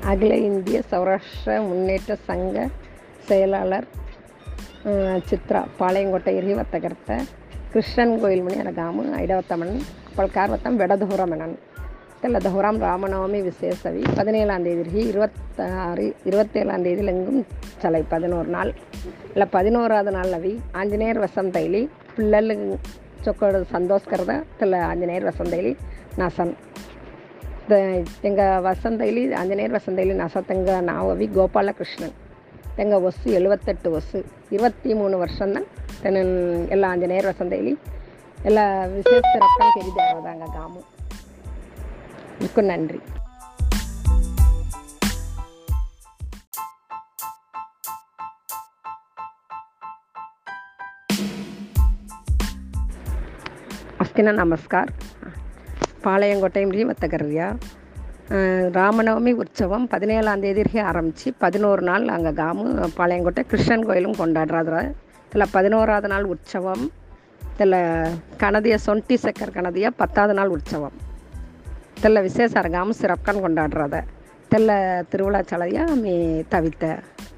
அகில இந்திய சௌராஷ்டிர முன்னேற்ற சங்க செயலாளர் அஹ், சித்ரா ಪಾಳೆಯಂಗೋಟೆ ಹಿರಿಯ ವರ್ತಕರ್ತ ಕೃಷ್ಣನ್ ಗೋಯಿಲ್ ಮಣಿ ಅರಗಾಮು ಐಡವತ್ತಮನ್ ಪಳ್ಕಾರ್ವತ್ತಂ வெடதுகுரமணன் தெல்ல தஹுராம் ராமநவமி விசேஷவி பதினேழாம் தேதி இருபத்தாறு இருபத்தேழாம் தேதியில் எங்கும் சலை பதினோரு நாள் இல்லை பதினோராவது நாள் అవి ఆంజనేయర్ వసంతైలి పిల్లలు చొక్కడు సంతోషకరద తెల్ల ఆంజనేయర్ వసంతైలి నాసన్ எங்கள் வசந்தைலி ஆஞ்சநேயர் வசந்தைலி நசத்தங்க நாவவி கோபாலகிருஷ்ணன் எங்கள் ஒசு எழுவத்தெட்டு ஒசு இருபத்தி மூணு வருஷம்தான் தென் எல்லா ஆஞ்சநேயர் வசந்தைலி எல்லா விசேஷ சிறப்பாக தெரிதாங்க காமு மிக்க நன்றி ಅಸ್ತಿನ ನಮಸ್ಕಾರ பாளையங்கோட்டை வத்தகரியா ராமநவமி உற்சவம் பதினேழாம் தேதிக்கு ஆரம்பித்து பதினோரு நாள் அங்கே காமு பாளையங்கோட்டை கிருஷ்ணன் கோயிலும் கொண்டாடுறாரு இதில் பதினோராவது நாள் உற்சவம் இதில் கணதிய சொண்டி சக்கர் கணதிய பத்தாவது நாள் உற்சவம் இதில் விசேஷம் காமு சிறப்பாக கொண்டாடுறத தெல்ல திருவிழா சலையாக மீ தவித்த